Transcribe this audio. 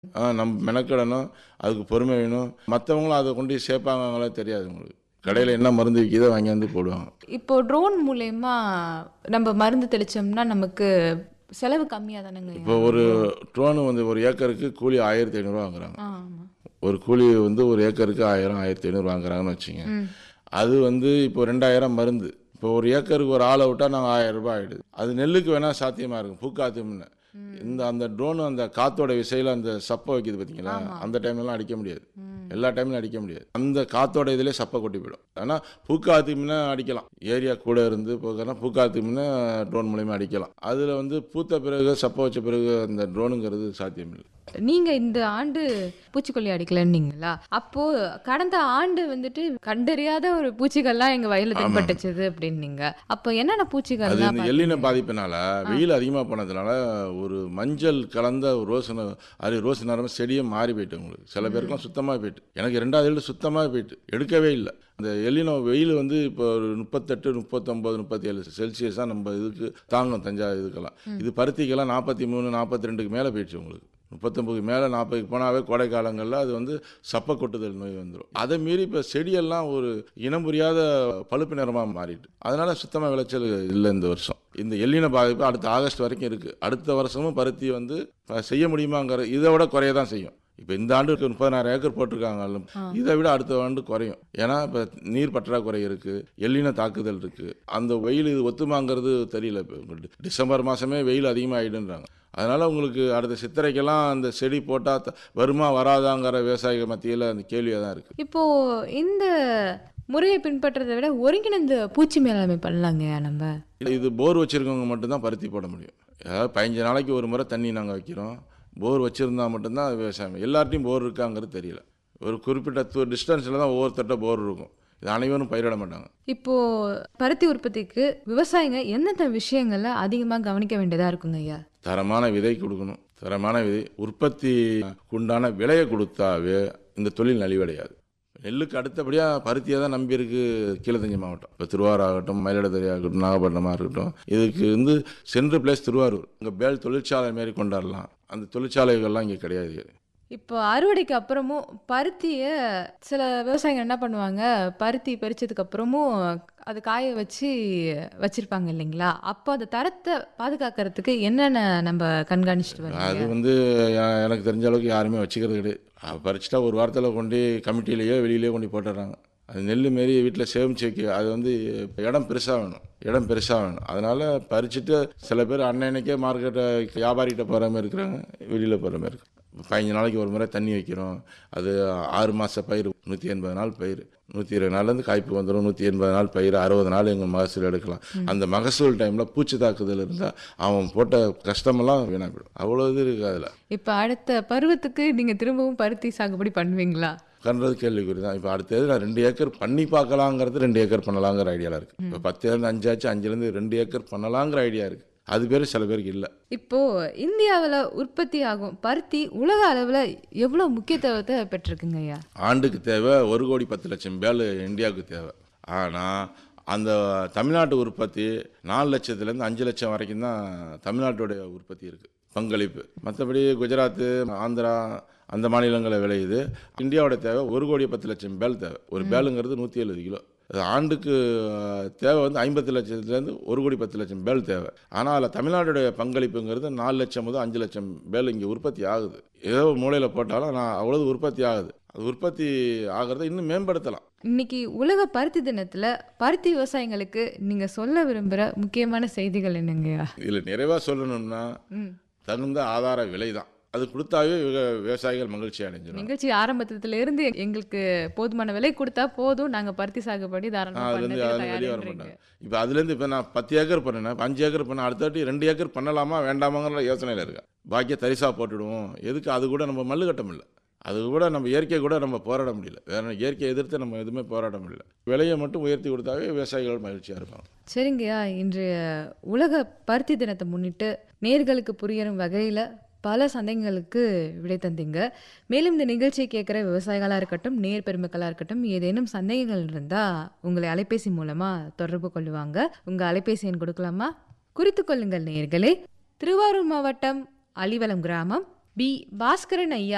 ஆ நம்ம மெனக்கிடணும் அதுக்கு பொறுமை வேணும் மற்றவங்களும் அதை கொண்டு போய் சேர்ப்பாங்களே தெரியாது உங்களுக்கு கடையில் என்ன மருந்து விற்கிதோ வாங்கி வந்து போடுவாங்க இப்போ ட்ரோன் மூலயமா நம்ம மருந்து தெளிச்சோம்னா நமக்கு செலவு கம்மியாக தானேங்க இப்போ ஒரு ட்ரோனு வந்து ஒரு ஏக்கருக்கு கூலி ஆயிரத்தி ஐநூறுரூவா வாங்குறாங்க ஆமாம் ஒரு கூலி வந்து ஒரு ஏக்கருக்கு ஆயிரம் ஆயிரத்தி ஐநூறு வாங்குறாங்கன்னு வச்சுங்க அது வந்து இப்போ ரெண்டாயிரம் மருந்து இப்போ ஒரு ஏக்கருக்கு ஒரு ஆளை விட்டால் நாங்கள் ஆயிரம் ரூபாய் ஆகிடுது அது நெல்லுக்கு வேணால் சாத்தியமாக இருக்கும் பூக்காத்து முன்ன இந்த அந்த ட்ரோன் அந்த காத்தோட விசையில் அந்த சப்பை வைக்குது பார்த்தீங்களா அந்த டைம்லலாம் அடிக்க முடியாது எல்லா டைம்லையும் அடிக்க முடியாது அந்த காத்தோட இதிலே சப்பை கொட்டி போயிடும் ஆனால் பூக்காத்து முன்ன அடிக்கலாம் ஏரியா கூட இருந்து போகிறனா பூக்காத்து முன்ன ட்ரோன் மூலயமா அடிக்கலாம் அதில் வந்து பூத்த பிறகு சப்பை வச்ச பிறகு அந்த ட்ரோனுங்கிறது சாத்தியமில்லை நீங்க இந்த ஆண்டு பூச்சிக்கொல்லி அடிக்கலன்னீங்களா அப்போ கடந்த ஆண்டு வந்துட்டு கண்டறியாத ஒரு பூச்சிகள்லாம் எங்க வயல்ல தென்பட்டுச்சுது அப்படின்னீங்க அப்போ என்னென்ன அது பூச்சிகள்லாம் இந்த எல்லின பாதிப்பினால வெயில் அதிகமாக போனதுனால ஒரு மஞ்சள் கலந்த ஒரு ரோஸ் ந- அது ரோஸ் நிறம் செடியே மாறி போயிட்டு உங்களுக்கு சில பேருக்குலாம் சுத்தமாக போயிட்டு எனக்கு ரெண்டாவது ஏழு சுத்தமாக போயிட்டு எடுக்கவே இல்லை அந்த எல்லினோ வெயில் வந்து இப்போ ஒரு முப்பத்தெட்டு முப்பத்தொம்பது முப்பத்தேழு செல்சியஸ் தான் நம்ம இதுக்கு தாங்கும் தஞ்சா இதுக்கெல்லாம் இது பருத்திக்கெல்லாம் நாற்பத்தி மூணு நாற்பத்தி ரெண்டுக்கு மேலே போயிடுச்சு உங்களுக்கு முப்பத்தொம்பதுக்கு மேலே நாற்பதுக்கு போனாவே கோடை காலங்களில் அது வந்து சப்பை கொட்டுதல் நோய் வந்துடும் அதை மீறி இப்போ செடியெல்லாம் ஒரு இனம் புரியாத பழுப்பு நிறமாக மாறிட்டு அதனால சுத்தமாக விளைச்சல் இல்லை இந்த வருஷம் இந்த எல்லின பாதிப்பு அடுத்த ஆகஸ்ட் வரைக்கும் இருக்குது அடுத்த வருஷமும் பருத்தி வந்து அஹ், செய்ய முடியுமாங்கிற இதை விட குறைய தான் செய்யும் இப்போ இந்த ஆண்டு முப்பதாயிரம் ஏக்கர் போட்டிருக்காங்க இதை விட அடுத்த ஆண்டு குறையும் ஏன்னா இப்போ நீர் பற்றாக்குறை இருக்குது எல்லின தாக்குதல் இருக்குது அந்த வெயில் இது ஒத்துமாங்கிறது தெரியல இப்போ டிசம்பர் மாதமே வெயில் அதிகமாகிடுன்றாங்க அதனால் உங்களுக்கு அடுத்த சித்திரைக்கெல்லாம் அந்த செடி போட்டால் வருமா வராதாங்கிற விவசாயிகள் மத்தியில் அந்த கேள்வியாக தான் இருக்குது இப்போ இந்த முறையை பின்பற்றதை விட ஒருங்கிணைந்த பூச்சி மேலாண்மை பண்ணலாங்க நம்ம இது போர் வச்சுருக்கவங்க மட்டும்தான் பருத்தி போட முடியும் அதாவது பதினஞ்சு நாளைக்கு ஒரு முறை தண்ணி நாங்கள் வைக்கிறோம் போர் வச்சுருந்தா மட்டும்தான் அது விவசாயம் எல்லார்ட்டையும் போர் இருக்காங்கிறது தெரியல ஒரு குறிப்பிட்ட டிஸ்டன்ஸில் தான் ஒவ்வொருத்தட்ட போர் இருக்கும் இது அனைவரும் பயிரிட மாட்டாங்க இப்போ பருத்தி உற்பத்திக்கு விவசாயிங்க எந்தெந்த விஷயங்கள்ல அதிகமா கவனிக்க வேண்டியதா இருக்குங்க ஐயா தரமான விதை கொடுக்கணும் தரமான விதை உற்பத்தி உண்டான விலையை கொடுத்தாவே இந்த தொழில் நலிவடையாது நெல்லுக்கு அடுத்தபடியாக பருத்தியை தான் நம்பியிருக்கு கீழத்தஞ்சி மாவட்டம் இப்போ திருவாரூர் ஆகட்டும் மயிலாடுதுறை ஆகட்டும் நாகப்பட்டினமாக இருக்கட்டும் இதுக்கு வந்து சென்று பிளேஸ் திருவாரூர் இங்கே பேல் தொழிற்சாலை மாரி கொண்டாடலாம் அந்த தொழிற்சாலைகள்லாம் இங்கே கிடையாது இப்போ அறுவடைக்கு அப்புறமும் பருத்தியை சில விவசாயிகள் என்ன பண்ணுவாங்க பருத்தி பறிச்சதுக்கு அப்புறமும் அது காய வச்சு வச்சிருப்பாங்க இல்லைங்களா அப்போ அந்த தரத்தை பாதுகாக்கிறதுக்கு என்னென்ன நம்ம கண்காணிச்சிட்டு அது வரோம் வந்து எ- எனக்கு தெரிஞ்ச அளவுக்கு யாருமே வச்சுக்கிறது கிடையாது அஹ் பறிச்சுட்டா ஒரு வாரத்தில் கொண்டு கமிட்டிலேயோ வெளியிலேயோ கொண்டு போட்டுடுறாங்க அது நெல் மாரி வீட்டில் சேமிச்சு வைக்க அது வந்து இடம் பெருசாக வேணும் இடம் பெருசாக வேணும் அதனால் பறிச்சுட்டு சில பேர் அன்னன்னைக்கே மார்க்கெட்டை வியாபாரிகிட்ட போகிற மாதிரி இருக்கிறாங்க வெளியில் போகிற மாதிரி இருக்கு பதினஞ்சு நாளைக்கு ஒரு முறை தண்ணி வைக்கிறோம் அது ஆறு மாத பயிர் நூற்றி எண்பது நாள் பயிர் நூற்றி இருபது நாள்லேருந்து காய்ப்பு வந்துடும் நூற்றி எண்பது நாள் பயிர் அறுபது நாள் எங்கள் மகசூல் எடுக்கலாம் அந்த மகசூல் டைமில் பூச்சி தாக்குதல் இருந்தால் அவன் போட்ட கஷ்டமெல்லாம் வீணாக போயிடும் அவ்வளோ இது இருக்குது அதில் இப்போ அடுத்த பருவத்துக்கு நீங்க திரும்பவும் பருத்தி சாகுபடி பண்ணுவீங்களா கன்றது கேள்விக்குறி தான் இப்போ அடுத்தது நான் ரெண்டு ஏக்கர் பண்ணி பார்க்கலாங்கிறது ரெண்டு ஏக்கர் பண்ணலாங்கிற ஐடியாவில் இருக்குது இப்போ பத்துலேருந்து அஞ்சாச்சு அஞ்சுலேருந்து ரெண்டு ஏக்கர் பண்ணலாங்கிற ஐடியா இருக்குது அது பேர் சில பேருக்கு இல்லை இப்போ இந்தியாவில் உற்பத்தி ஆகும் பருத்தி உலக அளவில் எவ்வளோ முக்கியத்துவத்தை பெற்றிருக்குங்க ஐயா ஆண்டுக்கு தேவை ஒரு கோடி பத்து லட்சம் பேல் இந்தியாவுக்கு தேவை ஆனால் அந்த தமிழ்நாட்டு உற்பத்தி நாலு லட்சத்துலேருந்து அஞ்சு லட்சம் வரைக்கும் தான் தமிழ்நாட்டுடைய உற்பத்தி இருக்குது பங்களிப்பு மற்றபடி குஜராத்து ஆந்திரா அந்த மாநிலங்களில் விளையுது இந்தியாவோட தேவை ஒரு கோடி பத்து லட்சம் பேல் தேவை ஒரு பேலுங்கிறது நூற்றி எழுபது கிலோ அது ஆண்டுக்கு அஹ், தேவை வந்து ஐம்பத்து லட்சத்துலேருந்து ஒரு கோடி பத்து லட்சம் பேல் தேவை ஆனால் அதில் தமிழ்நாட்டுடைய பங்களிப்புங்கிறது நாலு லட்சம் முதல் அஞ்சு லட்சம் பேல் இங்கே உற்பத்தி ஆகுது ஏதோ மூலையில் போட்டாலும் நான் அவ்வளவு உற்பத்தி ஆகுது அது உற்பத்தி ஆகிறத இன்னும் மேம்படுத்தலாம் இன்னைக்கு உலக பருத்தி தினத்துல பருத்தி விவசாயிங்களுக்கு நீங்க சொல்ல விரும்புற முக்கியமான செய்திகள் என்னங்கய்யா இதில் நிறைவாக சொல்லணும்னா ம். தகுந்த ஆதார விலை தான் அது கொடுத்தாவே விவ- விவசாயிகள் மகிழ்ச்சி அடைஞ்சிடும் நிகழ்ச்சி ஆரம்பத்துல இருந்து எங்களுக்கு போதுமான விலை கொடுத்தா போதும் நாங்க பருத்தி சாகுபடி தாராளமா அதுலேருந்து பண்ணதுக்கு அதுல வெளியே வர தயாரின்றீங்க. மாட்டாங்க இப்போ அதுலேருந்து இப்போ நான் பத்து ஏக்கர் பண்ணேன் இப்போ அஞ்சு ஏக்கர் பண்ணேன் அடுத்த வாட்டி ரெண்டு ஏக்கர் பண்ணலாமா வேண்டாமாங்கிற யோசனையில் இருக்கேன் பாக்கிய தரிசா போட்டுடுவோம் எதுக்கு அது கூட நம்ம மல்லு கட்ட முடியல அது கூட நம்ம இயற்கை கூட நம்ம போராட முடியல வேற இயற்கையை எதிர்த்து நம்ம எதுவுமே போராட முடியல விலையை மட்டும் உயர்த்தி கொடுத்தாவே விவசாயிகள் மகிழ்ச்சியாக இருப்பாங்க சரிங்கய்யா இன்றைய உலக பருத்தி தினத்தை முன்னிட்டு நேர்களுக்கு புரியணும் வகையில் பல சந்தேகங்களுக்கு விடை தந்தீங்க மேலும் இந்த நிகழ்ச்சியை கேட்குற விவசாயிகளாக இருக்கட்டும் நேர் பெருமக்களாக இருக்கட்டும் ஏதேனும் சந்தேகங்கள் இருந்தால் உங்களை அலைபேசி மூலமாக தொடர்பு கொள்ளுவாங்க உங்கள் அலைபேசி எண் கொடுக்கலாமா குறித்து கொள்ளுங்கள் நேர்களே திருவாரூர் மாவட்டம் அலிவலம் கிராமம் பி பாஸ்கரன் ஐயா